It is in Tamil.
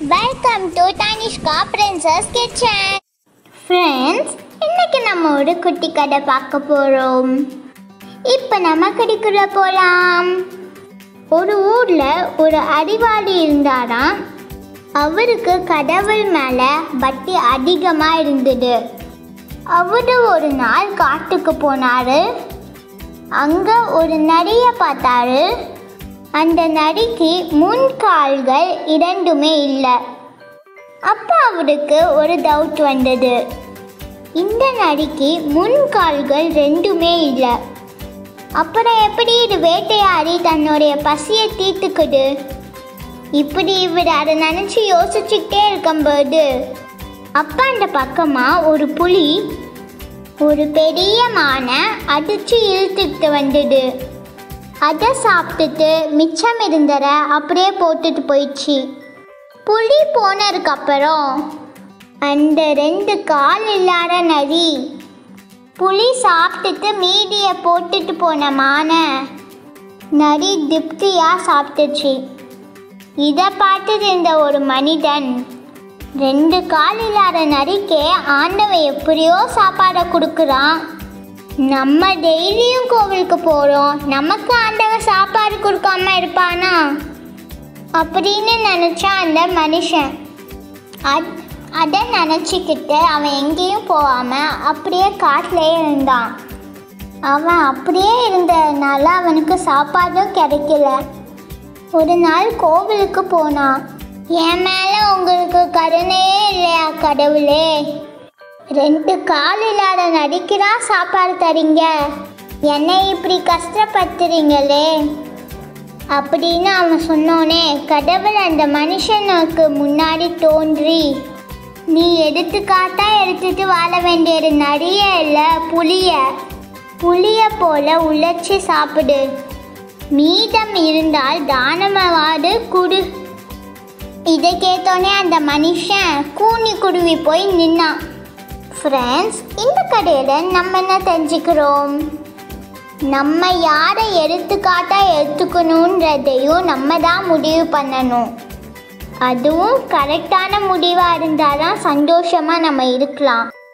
welcome to Tanishka princess kitchen friends இன்னைக்கு நம்ம ஒரு குட்டி கடை பார்க்க போகிறோம் இப்போ நம்ம கடிக்குள்ள போகலாம் ஒரு ஊரில் ஒரு அறிவாளி இருந்தாராம் அவருக்கு கடவுள் மேலே பக்தி அதிகமாக இருந்தது அவரு ஒரு நாள் காட்டுக்கு போனாரு அங்கே ஒரு நரியை பார்த்தாரு அந்த நரிக்கு முன் கால்கள் இரண்டுமே இல்லை அப்போ அவருக்கு ஒரு டவுட் வந்தது இந்த நரிக்கு முன் கால்கள் ரெண்டுமே இல்லை அப்புறம் எப்படி இது வேட்டையாடி தன்னுடைய பசியை தீர்த்துக்குது இப்படி இவர் அதை நினச்சி யோசிச்சுக்கிட்டே இருக்கும்போது அப்போ அந்த பக்கமாக ஒரு புலி ஒரு பெரிய மானை அடிச்சு இழுத்துட்டு வந்தது அதை சாப்பிட்டுட்டு மிச்சம் இருந்ததை அப்படியே போட்டுட்டு போயிடுச்சு புலி போனதுக்கு அப்புறம் அந்த ரெண்டு கால் இல்லாத நரி புலி சாப்பிட்டுட்டு மீதியை போட்டுட்டு போன மானை நரி திருப்தியாக சாப்பிட்டுச்சு இதை பார்த்துட்டு இருந்த ஒரு மனிதன் ரெண்டு கால் இல்லாத நரிக்கே ஆண்டவன் எப்படியோ சாப்பாடை கொடுக்குறான் நம்ம டெய்லியும் கோவிலுக்கு போகிறோம் நமக்கு ஆண்டவன் சாப்பாடு கொடுக்காம இருப்பானா அப்படின்னு நினச்சான் அந்த மனுஷன் அத் அதை நினச்சிக்கிட்டு அவன் எங்கேயும் போகாமல் அப்படியே காட்டிலே இருந்தான் அவன் அப்படியே இருந்ததுனால அவனுக்கு சாப்பாடும் கிடைக்கல ஒரு நாள் கோவிலுக்கு போனான் என் மேலே உங்களுக்கு கருணையே இல்லையா கடவுளே ரெண்டு கால் இல்லாத நடிக்கிறா சாப்பாடு தரீங்க என்னை இப்படி கஷ்டப்படுத்துறீங்களே அப்படின்னு அவன் சொன்னோனே கடவுள் அந்த மனுஷனுக்கு முன்னாடி தோன்றி நீ எடுத்துக்காட்டா எடுத்துட்டு வாழ வேண்டியது நிறைய இல்லை புளிய புளிய போல உழைச்சி சாப்பிடு மீதம் இருந்தால் தானமாவது குடு இதை கேட்டோன்னே அந்த மனுஷன் கூனி குருவி போய் நின்னான் ஃப்ரெண்ட்ஸ் இந்த கடையில் நம்ம என்ன தெரிஞ்சுக்கிறோம் நம்ம யாரை எடுத்துக்காட்டா எடுத்துக்கணுன்றதையும் நம்ம தான் முடிவு பண்ணணும் அதுவும் கரெக்டான முடிவாக இருந்தால் தான் சந்தோஷமாக நம்ம இருக்கலாம்